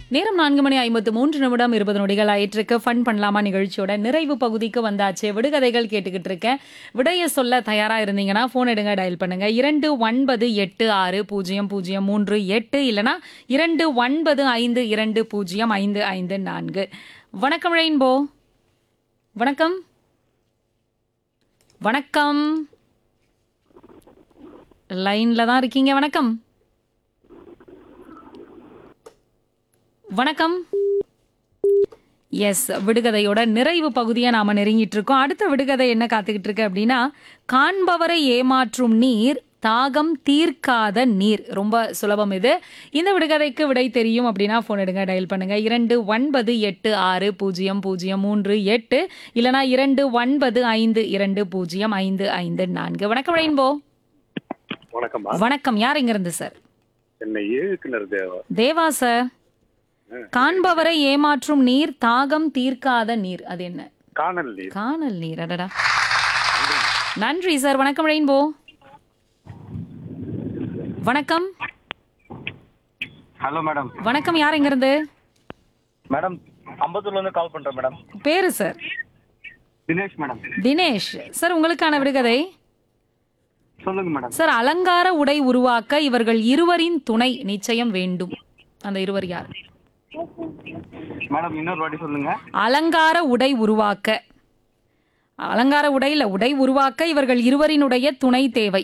நேரம் நான்கு மணி ஐம்பத்து மூன்று நிமிடம் இருபது நொடிகள் ஆயிட்டிருக்கு ஃபன் பண்ணலாமா நிகழ்ச்சியோட நிறைவு பகுதிக்கு வந்தாச்சு விடுகதைகள் கேட்டுக்கிட்டு இருக்கேன் விடைய சொல்ல தயாரா இருந்தீங்கன்னா ஃபோன் எடுங்க டயல் பண்ணுங்க இரண்டு ஒன்பது எட்டு ஆறு பூஜ்ஜியம் பூஜ்ஜியம் மூன்று எட்டு இல்லனா இரண்டு ஒன்பது ஐந்து இரண்டு பூஜ்ஜியம் ஐந்து ஐந்து நான்கு வணக்கம் ரெயின்போ வணக்கம் வணக்கம் லைன்ல தான் இருக்கீங்க வணக்கம் வணக்கம் எஸ் விடுகதையோட நிறைவு பகுதியை நாம நெருங்கிட்டு இருக்கோம் அடுத்த விடுகதை என்ன காத்துக்கிட்டு இருக்கு அப்படின்னா காண்பவரை ஏமாற்றும் நீர் தாகம் தீர்க்காத நீர் ரொம்ப சுலபம் இது இந்த விடுகதைக்கு விடை தெரியும் அப்படின்னா ஃபோன் எடுங்க டயல் பண்ணுங்க இரண்டு ஒன்பது எட்டு ஆறு பூஜ்ஜியம் பூஜ்ஜியம் மூன்று எட்டு இல்லனா இரண்டு ஒன்பது ஐந்து இரண்டு பூஜ்ஜியம் ஐந்து ஐந்து நான்கு வணக்கம் ரெயின்போ வணக்கம்மா வணக்கம் யார் இங்க இருந்து சார் என்னை ஏழுக்கிணர் தேவா தேவா சார் காண்பவரை ஏமாற்றும் நீர் தாகம் தீர்க்காத நீர் அது என்ன காணல் நீர் காணல் நீர் அடடா நன்றி சார் வணக்கம் ரெயின்போ வணக்கம் ஹலோ மேடம் வணக்கம் யார் இங்க இருந்து மேடம் அம்பத்தூர்ல இருந்து கால் பண்றேன் மேடம் பேரு sir Dinesh madam Dinesh sir உங்களுக்கான விடுகதை சொல்லுங்க மேடம் சார் அலங்கார உடை உருவாக்க இவர்கள் இருவரின் துணை நிச்சயம் வேண்டும் அந்த இருவர் யார் மேடம் இன்னொரு வாட்டி சொல்லுங்க அலங்கார உடை உருவாக்க அலங்கார உடை இல்ல உடை உருவாக்க இவர்கள் இருவரினுடைய துணை தேவை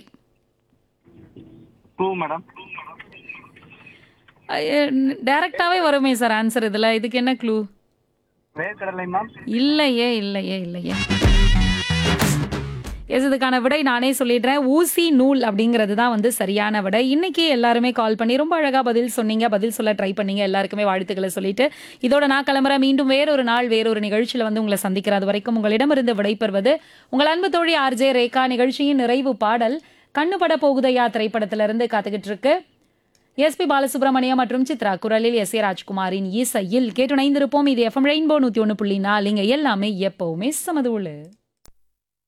டூ மேடம் டைரக்டாவே வருமே சார் ஆன்சர் இதுல இதுக்கு என்ன க்ளூ வேர்க்கடலை மேம் இல்லையே இல்லையே இல்லையே எஸ் இதுக்கான விடை நானே சொல்லிடுறேன் ஊசி நூல் அப்படிங்கிறது தான் வந்து சரியான விடை இன்னைக்கு எல்லாருமே கால் பண்ணி ரொம்ப அழகா பதில் சொன்னீங்க பதில் சொல்ல ட்ரை பண்ணீங்க எல்லாருக்குமே வாழ்த்துக்களை சொல்லிட்டு இதோட நான் கிளம்புறேன் மீண்டும் வேறொரு நாள் வேறொரு நிகழ்ச்சியில வந்து உங்களை சந்திக்கிற அது வரைக்கும் உங்களிடமிருந்து விடைபெறுவது உங்கள் அன்பு தோழி ஆர்ஜே ரேகா நிகழ்ச்சியின் நிறைவு பாடல் கண்ணுபட போகுதையா திரைப்படத்திலிருந்து காத்துக்கிட்டு இருக்கு எஸ்பி பாலசுப்ரமணியம் மற்றும் சித்ரா குரலில் எஸ் ஏ ராஜ்குமாரின் இசையில் கேட்டு இணைந்திருப்போம் இது எஃப்எம் ரெயின்போ நூத்தி ஒன்று புள்ளி நாலு இங்க எல்லாமே எப்பவுமே சமது